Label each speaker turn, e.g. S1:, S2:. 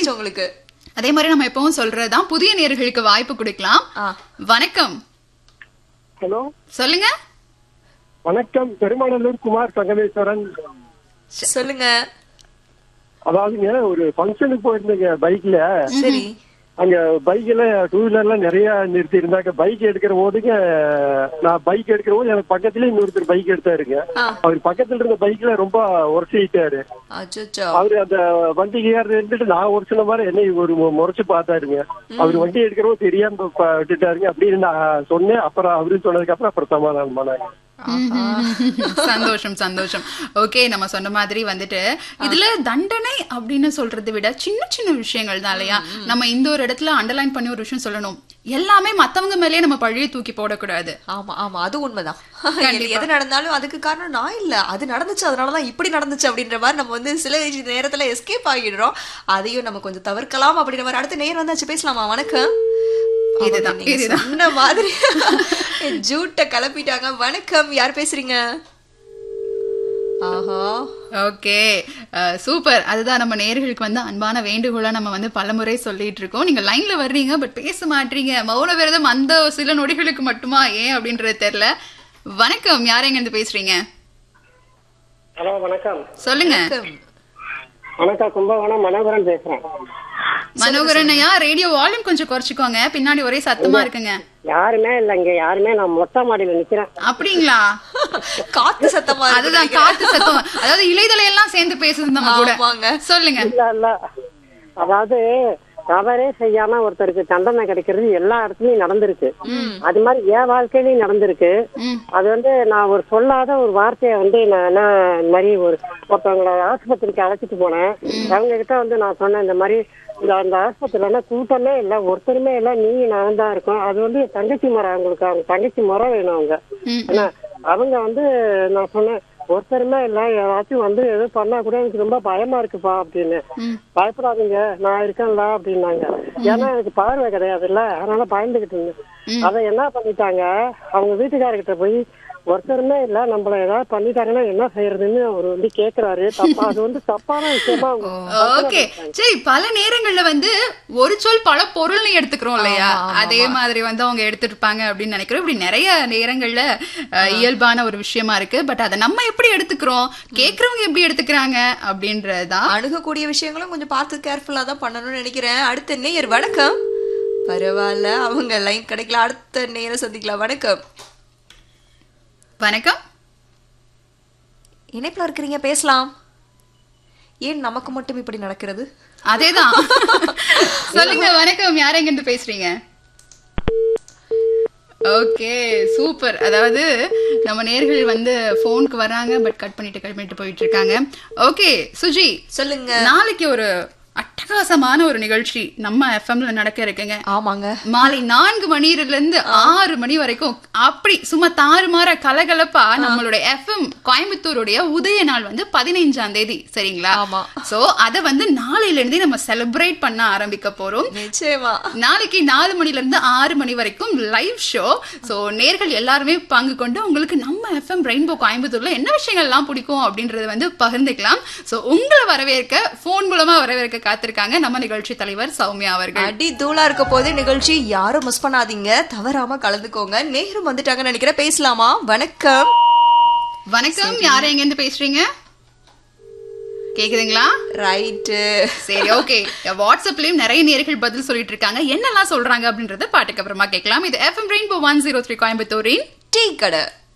S1: வந்துருச்சு உங்களுக்கு
S2: அதே மாதிரி நம்ம எப்பவும் சொல்றதுதான் புதிய நேர்களுக்கு வாய்ப்பு கொடுக்கலாம்
S1: ஆ.
S2: வணக்கம்
S3: ஹலோ
S2: சொல்லுங்க
S3: வணக்கம் பெருமாநல்லூர் குமார் சங்கமேஸ்வரன்
S1: சொல்லுங்க
S3: அதாவதுங்க ஒரு ஃபங்க்ஷனுக்கு போயிருந்தேங்க பைக்ல
S1: சரி
S3: அங்க பைக்ல டூ வீலர்லாம் நிறைய நிறுத்தி இருந்தாங்க பைக் எடுக்கிற போதுங்க நான் பைக் எடுக்கிற போது எனக்கு பக்கத்துலயே இன்னொருத்தர் பைக் எடுத்தாருங்க
S1: ஆ.
S3: அவர் பக்கத்துல இருந்த பைக்ல ரொம்ப உரசிட்டாரு
S1: அச்சோ
S3: அவரு அந்த வண்டிக்கு ஏறது இருந்துட்டு நான் ஒரு சில மாதிரி என்னை ஒரு மு- முறைச்சு பார்த்தாருங்க அவர் வண்டி எடுக்கிறவோ தெரியாம ப- விட்டுட்டாருங்க அப்படின்னு நான் சொன்னேன் அப்புறம் அவரு சொன்னதுக்கு அப்புறம் அப்புறம் சமாதானம் பண்ணாங்க
S2: சந்தோஷம் சந்தோஷம் ஓகே நம்ம சொன்ன மாதிரி வந்துட்டு இதுல தண்டனை அப்படின்னு சொல்றதை விட சின்ன சின்ன விஷயங்கள் தான் இல்லையா நம்ம இந்த ஒரு இடத்துல அண்டர்லைன் பண்ணி ஒரு விஷயம் சொல்லணும் எல்லாமே மத்தவங்க மேலயே நம்ம பழிய தூக்கி போடக்கூடாது
S1: ஆமா ஆமா அது உண்மைதான் இது எது நடந்தாலும் அதுக்கு காரணம் நான் இல்ல அது நடந்துச்சு அதனாலதான் இப்படி நடந்துச்சு அப்படின்ற மாதிரி நம்ம வந்து சில நேரத்துல எஸ்கேப் ஆகிடுறோம் அதையும் நம்ம கொஞ்சம் தவிர்க்கலாம் அப்படின்ற மாதிரி அடுத்த நேரம் வந்தாச்சு பேசலாமா வணக்கம்
S2: இதுதான்,
S1: அவங்க நீங்க
S2: இதுதான்.
S1: சொன்ன மாதிரி ஜூட்ட கிளப்பிட்டாங்க வணக்கம் யார் பேசுறீங்க ஆஹா
S2: ஓகே சூப்பர் அதுதான் நம்ம நேர்களுக்கு வந்து அன்பான வேண்டுகோளா நம்ம வந்து பலமுறை சொல்லிட்டு இருக்கோம் நீங்க லைன்ல வர்றீங்க பட் பேச மாட்டீங்க மௌன விரதம் அந்த சில நொடிகளுக்கு மட்டுமா ஏன் அப்படின்றது தெரியல வணக்கம் யார் எங்க இருந்து பேசுறீங்க
S3: ஹலோ வணக்கம்
S2: சொல்லுங்க
S1: வணக்கம்.
S3: வணக்கம் கும்பகோணம் மனோகரன் பேசுறேன்
S2: மனோகரன் ஐயா ரேடியோ வால்யூம் கொஞ்சம் குறைச்சிக்கோங்க பின்னாடி ஒரே சத்தமா இருக்குங்க
S4: யாருமே இல்ல இங்க யாருமே நான் மொட்டை மாடியில நிக்கிறேன்
S2: அப்படிங்களா
S1: காத்து சத்தமா இருக்கு
S2: அதுதான் காத்து சத்தம் அதாவது இலைதலை எல்லாம் சேர்ந்து பேசுது நம்ம கூட
S1: ஆமாங்க.
S2: சொல்லுங்க
S4: இல்ல இல்ல அதாவது தவறே செய்யாம ஒருத்தருக்கு தண்டனை கிடைக்கிறது எல்லா இடத்துலயும் நடந்திருக்கு அது மாதிரி என் வாழ்க்கையிலயும் நடந்திருக்கு
S2: ம்.
S4: அது வந்து நான் ஒரு சொல்லாத ஒரு வார்த்தையை வந்து நான் என்ன இந்த மாதிரி ஒரு ஒருத்தவங்கள ஆஸ்பத்திரிக்கு அழைச்சிட்டு போனேன் அவங்க கிட்ட வந்து நான் சொன்னேன் இந்த மாதிரி இந்த அந்த ஆஸ்பத்திரியில கூட்டமே இல்ல ஒருத்தருமே இல்ல நீங்க நான் தான் இருக்கோம் அது வந்து என் தங்கச்சி முறை அவங்களுக்கு அவங்க தங்கச்சி முறை வேணும் அவங்க
S2: ம்.
S4: ஏன்னா அவங்க வந்து நான் சொன்னேன் ஒருத்தருமே இல்ல யாராச்சும் வந்து எது பண்ணா கூட எனக்கு ரொம்ப பயமா இருக்குப்பா அப்படின்னு பயப்படாதீங்க நான் இருக்கேன்ல அப்படின்னாங்க ஏன்னா எனக்கு பார்வை கிடையாதுல்ல அதனால பயந்துகிட்டு இருந்தேன் அதை என்ன பண்ணிட்டாங்க அவங்க வீட்டுக்காரர்கிட்ட போய் ஒருத்தருமே இல்ல நம்மள ஏதாவது பண்ணிட்டாங்கன்னா என்ன செய்யறதுன்னு அவர் வந்து கேக்குறாரு தப்பா அது வந்து தப்பான விஷயமா அவங்க
S2: ஓகே சரி பல நேரங்கள்ல வந்து ஒரு சொல் பல பொருள்னு எடுத்துக்கிறோம் இல்லையா அதே மாதிரி வந்து அவங்க எடுத்துருப்பாங்க அப்படின்னு நினைக்கிறோம் இப்படி நிறைய நேரங்கள்ல அஹ், இயல்பான ஒரு விஷயமா இருக்கு பட் அதை நம்ம எப்படி எடுத்துக்கிறோம் கேக்குறவங்க எப்படி எடுத்துக்கிறாங்க அப்படின்றதுதான்
S1: அணுகக்கூடிய விஷயங்களும் கொஞ்சம் பார்த்து கேர்ஃபுல்லா தான் பண்ணணும்னு நினைக்கிறேன் அடுத்த நேயர் வணக்கம் பரவாயில்ல அவங்க லைன் கிடைக்கல அடுத்த நேரம் சந்திக்கலாம் வணக்கம்
S2: வணக்கம்
S1: இணைப்புல இருக்கிறீங்க பேசலாம் ஏன் நமக்கு மட்டும் இப்படி நடக்கிறது
S2: அதேதான் சொல்லுங்க வணக்கம் யார் எங்க இருந்து பேசுறீங்க ஓகே சூப்பர் அதாவது நம்ம நேர்கள் வந்து போனுக்கு வராங்க பட் கட் பண்ணிட்டு கட் பண்ணிட்டு போயிட்டு இருக்காங்க ஓகே சுஜி
S1: சொல்லுங்க
S2: நாளைக்கு ஒரு அட்டகாசமான ஒரு நிகழ்ச்சி நம்ம எஃப்எம்ல நடக்க இருக்குங்க
S1: ஆமாங்க
S2: மாலை நான்கு மணில இருந்து ஆறு மணி வரைக்கும் அப்படி சும்மா தாறுமாற கலகலப்பா நம்மளோட எஃப்எம் கோயம்புத்தூருடைய உதய நாள் வந்து பதினைஞ்சாம் தேதி சரிங்களா
S1: ஆமா.
S2: சோ அத வந்து நாளையில இருந்தே நம்ம செலிப்ரேட் பண்ண ஆரம்பிக்க போறோம்
S1: நிச்சயமா
S2: நாளைக்கு நாலு மணில இருந்து ஆறு மணி வரைக்கும் லைவ் ஷோ சோ நேர்கள் எல்லாருமே பங்கு கொண்டு உங்களுக்கு நம்ம எஃப்எம் ரெயின்போ கோயம்புத்தூர்ல என்ன விஷயங்கள் எல்லாம் பிடிக்கும் அப்படின்றத வந்து பகிர்ந்துக்கலாம் சோ உங்களை வரவேற்க போன் மூலமா வரவேற்க காத்திருக்காங்க நம்ம நிகழ்ச்சி தலைவர் சௌமியா அவர்கள்
S1: அடி தூளா இருக்க போதே நிகழ்ச்சி யாரும் மிஸ் பண்ணாதீங்க தவறாம கலந்துக்கோங்க நேரம் வந்துட்டாங்கன்னு நினைக்கிறேன் பேசலாமா வணக்கம்
S2: வணக்கம் யார் எங்க இருந்து பேசுறீங்க கேக்குதுங்களா
S1: ரைட்டு
S2: சரி ஓகே வாட்ஸ்அப்லயும் நிறைய நேர்கள் பதில் சொல்லிட்டு இருக்காங்க என்னெல்லாம் சொல்றாங்க அப்படின்றத பாட்டுக்கு அப்புறமா கேட்கலாம் இது FM rainbow one zero three கோயம்புத்தூரின்
S1: டீ கடை